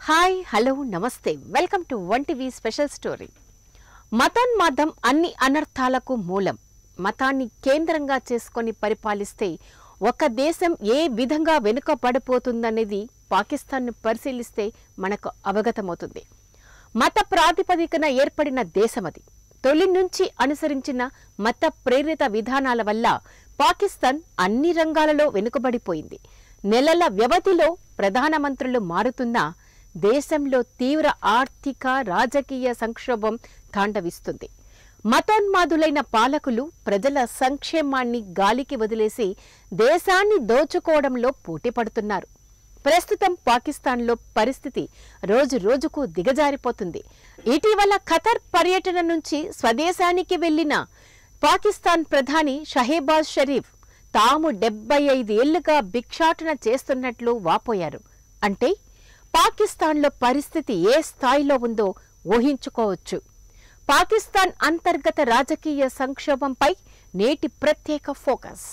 hi hello నమస్తే welcome to one TV special story మతోన్మాదం అన్ని అనర్థాలకు మూలం మతాన్ని కేంద్రంగా చేసుకొని పరిపాలిస్తే ఒక దేశం ఏ విధంగా వెనుకబడిపోతుందనేది పాకిస్తాన్ను పరిశీలిస్తే మనకు అవగతమవుతుంది మత ప్రాతిపదికన ఏర్పడిన దేశమది తొలి నుంచి అనుసరించిన మత ప్రేరిత విధానాల వల్ల పాకిస్తాన్ అన్ని రంగాలలో వెనుకబడిపోయింది నెలల వ్యవధిలో ప్రధానమంత్రులు మారుతున్నా దేశంలో తీవ్ర ఆర్థిక రాజకీయ సంక్షోభం తాండవిస్తుంది మతోన్మాదులైన పాలకులు ప్రజల సంక్షేమాన్ని గాలికి వదిలేసి దేశాన్ని దోచుకోవడంలో పోటీపడుతున్నారు ప్రస్తుతం పాకిస్తాన్లో పరిస్థితి రోజు రోజుకు దిగజారిపోతుంది ఇటీవల ఖతర్ పర్యటన నుంచి స్వదేశానికి వెళ్లిన పాకిస్తాన్ ప్రధాని షహేబాజ్ షరీఫ్ తాము డెబ్బై ఐదేళ్లుగా భిక్షాటన చేస్తున్నట్లు వాపోయారు అంటే పాకిస్తాన్లో పరిస్థితి ఏ స్థాయిలో ఉందో ఊహించుకోవచ్చు పాకిస్తాన్ అంతర్గత రాజకీయ సంక్షోభంపై నేటి ప్రత్యేక ఫోకస్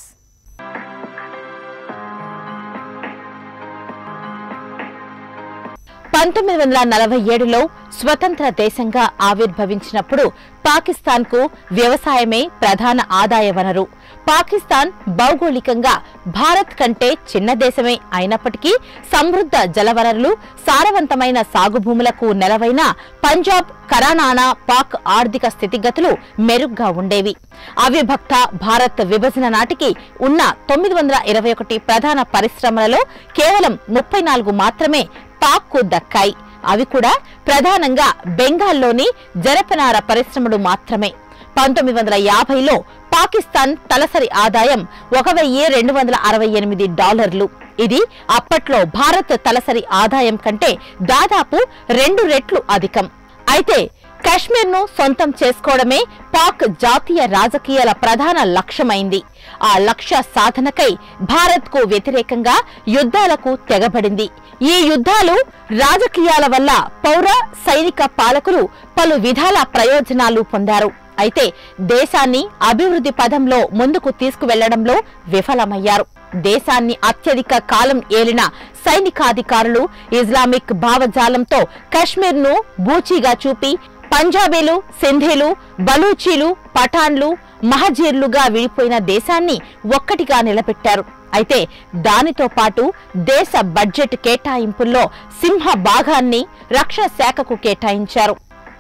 పంతొమ్మిది వందల నలభై ఏడులో స్వతంత్ర దేశంగా ఆవిర్భవించినప్పుడు పాకిస్తాన్కు వ్యవసాయమే ప్రధాన ఆదాయ వనరు పాకిస్తాన్ భౌగోళికంగా భారత్ కంటే చిన్న దేశమే అయినప్పటికీ సమృద్ధ జలవనరులు సారవంతమైన సాగు భూములకు నెలవైన పంజాబ్ కరానానా పాక్ ఆర్థిక స్థితిగతులు మెరుగ్గా ఉండేవి అవిభక్త భారత్ విభజన నాటికి ఉన్న తొమ్మిది వందల ఇరవై ఒకటి ప్రధాన పరిశ్రమలలో కేవలం ముప్పై నాలుగు మాత్రమే పాక్కు దక్కాయి అవి కూడా ప్రధానంగా బెంగాల్లోని జరపనార పరిశ్రమలు మాత్రమే పంతొమ్మిది వందల యాభైలో పాకిస్తాన్ తలసరి ఆదాయం ఒక వెయ్యి రెండు వందల అరవై ఎనిమిది డాలర్లు ఇది అప్పట్లో భారత్ తలసరి ఆదాయం కంటే దాదాపు రెండు రెట్లు అధికం అయితే కశ్మీర్ను సొంతం చేసుకోవడమే పాక్ జాతీయ రాజకీయాల ప్రధాన లక్ష్యమైంది ఆ లక్ష్య సాధనకై భారత్కు వ్యతిరేకంగా యుద్ధాలకు తెగబడింది ఈ యుద్ధాలు రాజకీయాల వల్ల పౌర సైనిక పాలకులు పలు విధాల ప్రయోజనాలు పొందారు అయితే దేశాన్ని అభివృద్ధి పదంలో ముందుకు తీసుకువెళ్లడంలో విఫలమయ్యారు దేశాన్ని అత్యధిక కాలం ఏలిన సైనికాధికారులు ఇస్లామిక్ భావజాలంతో కశ్మీర్ను బూచీగా చూపి పంజాబీలు సింధీలు బలూచీలు పఠాన్లు మహజీర్లుగా విడిపోయిన దేశాన్ని ఒక్కటిగా నిలబెట్టారు అయితే దానితో పాటు దేశ బడ్జెట్ కేటాయింపుల్లో సింహ భాగాన్ని రక్షణ శాఖకు కేటాయించారు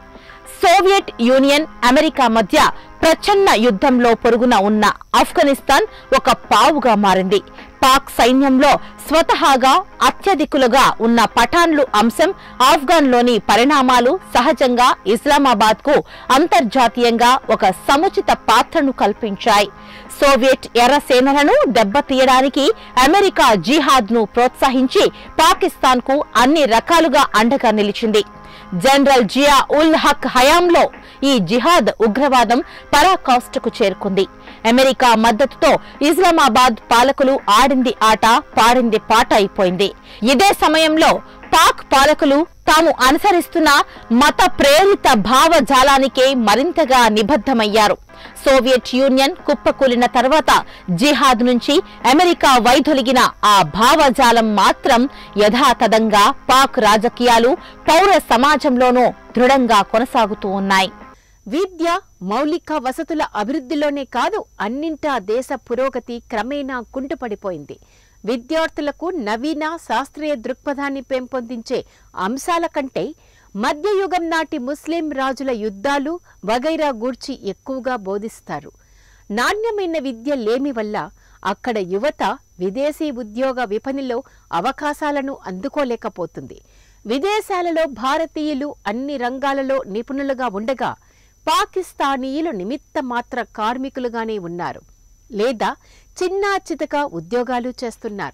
సోవియట్ యూనియన్ అమెరికా మధ్య ప్రచ్ఛన్న యుద్ధంలో పొరుగున ఉన్న ఆఫ్ఘనిస్తాన్ ఒక పావుగా మారింది పాక్ సైన్యంలో స్వతహాగా అత్యధికులుగా ఉన్న పఠాన్లు అంశం ఆఫ్ఘన్లోని పరిణామాలు సహజంగా ఇస్లామాబాద్ కు అంతర్జాతీయంగా ఒక సముచిత పాత్రను కల్పించాయి సోవియట్ ఎర్ర సేనలను దెబ్బతీయడానికి అమెరికా జిహాద్ ను ప్రోత్సహించి పాకిస్తాన్ కు అన్ని రకాలుగా అండగా నిలిచింది జనరల్ జియా ఉల్ హక్ హయాంలో ఈ జిహాద్ ఉగ్రవాదం పరాకాష్ఠకు చేరుకుంది అమెరికా మద్దతుతో ఇస్లామాబాద్ పాలకులు ఆడింది ఆట పాడింది పాట అయిపోయింది ఇదే సమయంలో పాక్ పాలకులు తాము అనుసరిస్తున్న మత ప్రేరిత భావజాలానికే మరింతగా నిబద్ధమయ్యారు సోవియట్ యూనియన్ కుప్పకూలిన తర్వాత జిహాద్ నుంచి అమెరికా వైదొలిగిన ఆ భావజాలం మాత్రం యథాతథంగా పాక్ రాజకీయాలు పౌర సమాజంలోనూ దృఢంగా కొనసాగుతూ ఉన్నాయి విద్య మౌలిక వసతుల అభివృద్ధిలోనే కాదు అన్నింటా దేశ పురోగతి క్రమేణా కుంటుపడిపోయింది విద్యార్థులకు నవీన శాస్త్రీయ దృక్పథాన్ని పెంపొందించే అంశాల కంటే మధ్యయుగం నాటి ముస్లిం రాజుల యుద్ధాలు వగైరా గూర్చి ఎక్కువగా బోధిస్తారు నాణ్యమైన విద్య లేమి వల్ల అక్కడ యువత విదేశీ ఉద్యోగ విపణిలో అవకాశాలను అందుకోలేకపోతుంది విదేశాలలో భారతీయులు అన్ని రంగాలలో నిపుణులుగా ఉండగా పాకిస్తానీయులు నిమిత్త మాత్ర కార్మికులుగానే ఉన్నారు లేదా చిన్నా చితక ఉద్యోగాలు చేస్తున్నారు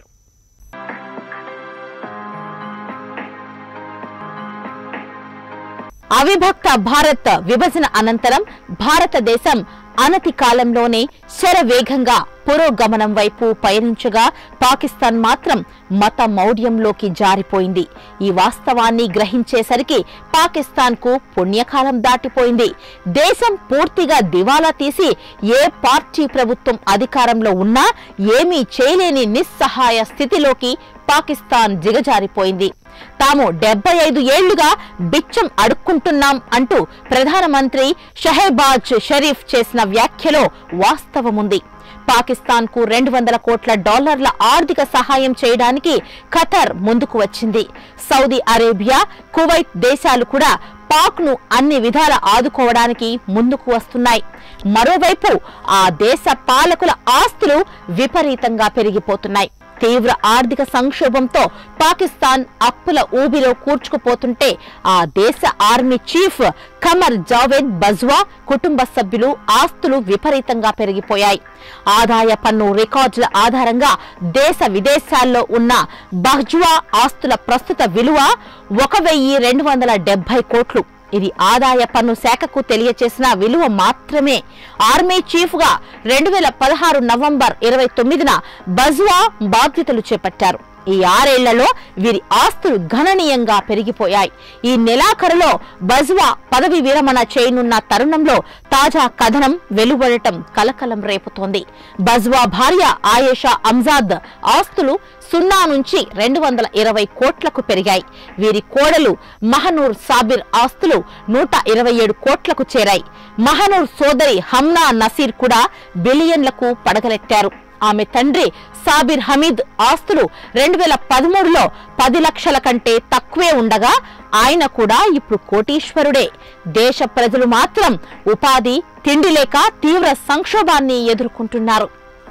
అవిభక్త భారత్ విభజన అనంతరం భారతదేశం అనతి కాలంలోనే శరవేగంగా పురోగమనం వైపు పయనించగా పాకిస్తాన్ మాత్రం మత మౌఢ్యంలోకి జారిపోయింది ఈ వాస్తవాన్ని గ్రహించేసరికి పాకిస్తాన్ కు పుణ్యకాలం దాటిపోయింది దేశం పూర్తిగా దివాలా తీసి ఏ పార్టీ ప్రభుత్వం అధికారంలో ఉన్నా ఏమీ చేయలేని నిస్సహాయ స్థితిలోకి పాకిస్తాన్ దిగజారిపోయింది తాము డెబ్బై ఐదు ఏళ్లుగా బిచ్చం అడుక్కుంటున్నాం అంటూ ప్రధానమంత్రి షహబాజ్ షరీఫ్ చేసిన వ్యాఖ్యలో వాస్తవముంది పాకిస్తాన్ కు రెండు వందల కోట్ల డాలర్ల ఆర్థిక సహాయం చేయడానికి ఖతర్ ముందుకు వచ్చింది సౌదీ అరేబియా కువైట్ దేశాలు కూడా పాక్ ను అన్ని విధాల ఆదుకోవడానికి ముందుకు వస్తున్నాయి మరోవైపు ఆ దేశ పాలకుల ఆస్తులు విపరీతంగా పెరిగిపోతున్నాయి తీవ్ర ఆర్థిక సంక్షోభంతో పాకిస్తాన్ అప్పుల ఊబిలో కూర్చుకుపోతుంటే ఆ దేశ ఆర్మీ చీఫ్ ఖమర్ జావేద్ బజ్వా కుటుంబ సభ్యులు ఆస్తులు విపరీతంగా పెరిగిపోయాయి ఆదాయ పన్ను రికార్డుల ఆధారంగా దేశ విదేశాల్లో ఉన్న బహ్జువా ఆస్తుల ప్రస్తుత విలువ ఒక వెయ్యి రెండు వందల డెబ్బై కోట్లు ఇది ఆదాయ పన్ను శాఖకు తెలియచేసిన విలువ మాత్రమే ఆర్మీ చీఫ్ గా రెండు వేల పదహారు నవంబర్ ఇరవై తొమ్మిదిన బజ్వా బాధ్యతలు చేపట్టారు ఈ ఆరేళ్లలో వీరి ఆస్తులు గణనీయంగా పెరిగిపోయాయి ఈ నెలాఖరులో బజ్వా పదవి విరమణ చేయనున్న తరుణంలో తాజా కథనం వెలువడటం కలకలం రేపుతోంది బజ్వా భార్య ఆయేషా అంజాద్ ఆస్తులు సున్నా నుంచి రెండు వందల ఇరవై కోట్లకు పెరిగాయి వీరి కోడలు మహనూర్ సాబిర్ ఆస్తులు నూట ఇరవై ఏడు కోట్లకు చేరాయి మహనూర్ సోదరి హమ్నా నసీర్ కూడా బిలియన్లకు పడగలెత్తారు ఆమె తండ్రి సాబిర్ హమీద్ ఆస్తులు రెండు వేల పదమూడులో పది లక్షల కంటే తక్కువే ఉండగా ఆయన కూడా ఇప్పుడు కోటీశ్వరుడే దేశ ప్రజలు మాత్రం ఉపాధి తిండి లేక తీవ్ర సంక్షోభాన్ని ఎదుర్కొంటున్నారు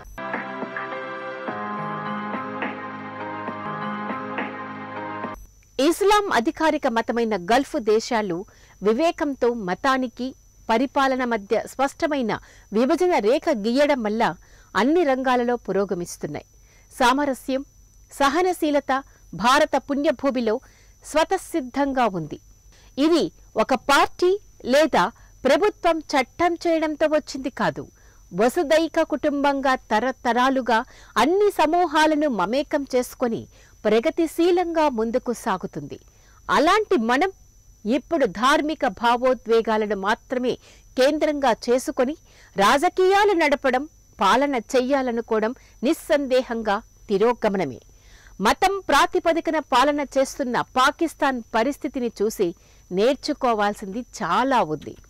ఇస్లాం అధికారిక మతమైన గల్ఫ్ దేశాలు వివేకంతో మతానికి పరిపాలన మధ్య స్పష్టమైన విభజన రేఖ గీయడం వల్ల అన్ని రంగాలలో పురోగమిస్తున్నాయి సామరస్యం సహనశీలత భారత పుణ్యభూమిలో స్వతసిద్ధంగా ఉంది ఇది ఒక పార్టీ లేదా ప్రభుత్వం చట్టం చేయడంతో వచ్చింది కాదు వసుదైక కుటుంబంగా తరతరాలుగా అన్ని సమూహాలను మమేకం చేసుకొని ప్రగతిశీలంగా ముందుకు సాగుతుంది అలాంటి మనం ఇప్పుడు ధార్మిక భావోద్వేగాలను మాత్రమే కేంద్రంగా చేసుకొని రాజకీయాలు నడపడం పాలన చెయ్యాలనుకోవడం నిస్సందేహంగా తిరోగమనమే మతం ప్రాతిపదికన పాలన చేస్తున్న పాకిస్తాన్ పరిస్థితిని చూసి నేర్చుకోవాల్సింది చాలా ఉంది